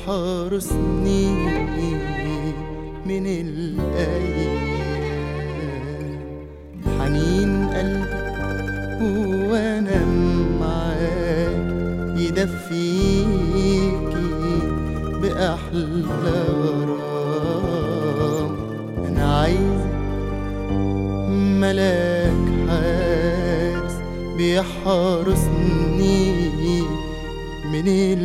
بيحرسني من الأيام حنين قلبي وأنا معاك يدفيكي بأحلى غرام أنا عايز ملاك حارس بيحرسني من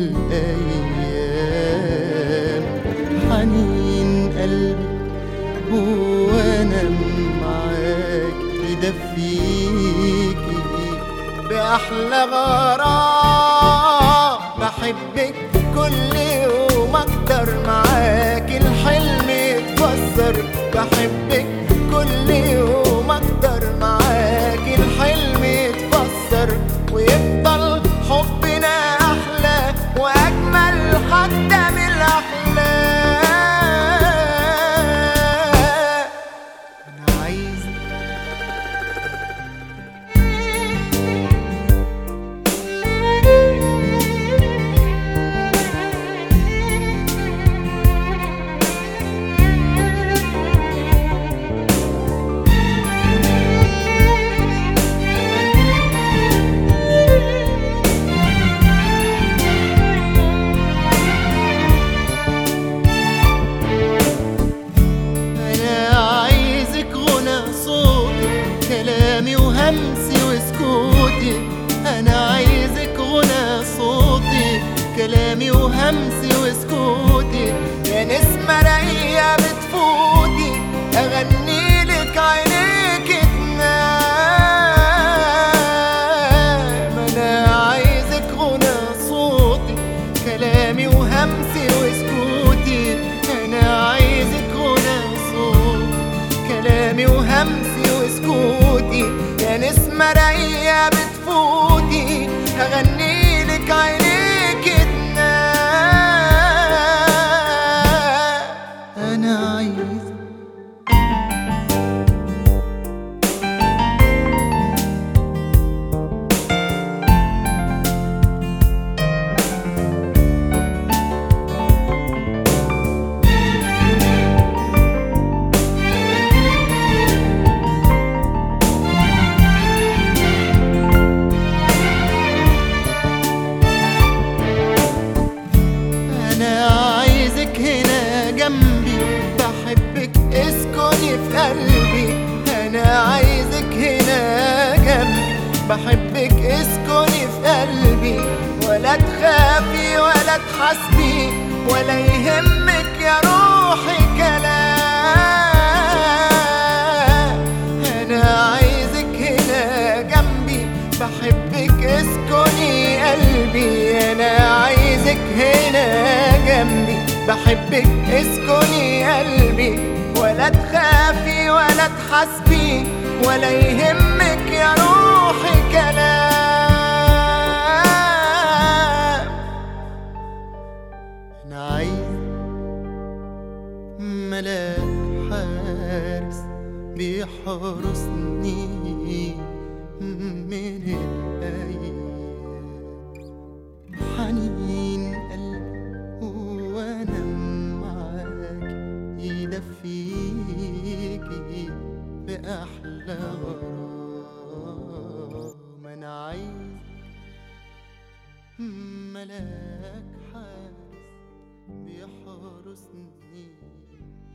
الأيام حنين قلبي وانا معاك يدفيكي بأحلى غرام بحبك كل يوم أكتر معاك الحلم يتفسر بحبك كل يوم أكتر معاك الحلم يتفسر ويفضل حبنا أحلى وأجمل حتى من الأحلام أنا عايز أنا عايزك غنى صوتي كلامي وهمسي وسكوتي أنا عايزك غنى صوتي كلامي وهمسي وسكوتي يا نسمة راقية بتفوتي أغني لك عينيك تنام أنا عايزك غنى صوتي كلامي وهمسي وسكوتي أنا عايزك غنى صوت كلامي وهمسي وسكوتي يا نسمة راقية بتفوتي هغني لك عينيك تنام أنا عايز أنا عايزك هنا جنبي بحبك اسكني في قلبي أنا عايزك هنا جنبي بحبك اسكني في قلبي ولا تخافي ولا تحسبي ولا يهمك يا روحي كلام أنا عايزك هنا جنبي بحبك اسكني قلبي أنا عايزك هنا جنبي بحبك اسكني قلبي ولا تخافي ولا تحسبي ولا يهمك يا روحي كلام أنا عايز ملاك حارس بيحرسني من الأيام حنين قلبي وأنا معاك يدفيكي بأحلى غرام أنا عايز ملاك حارس بيحرسني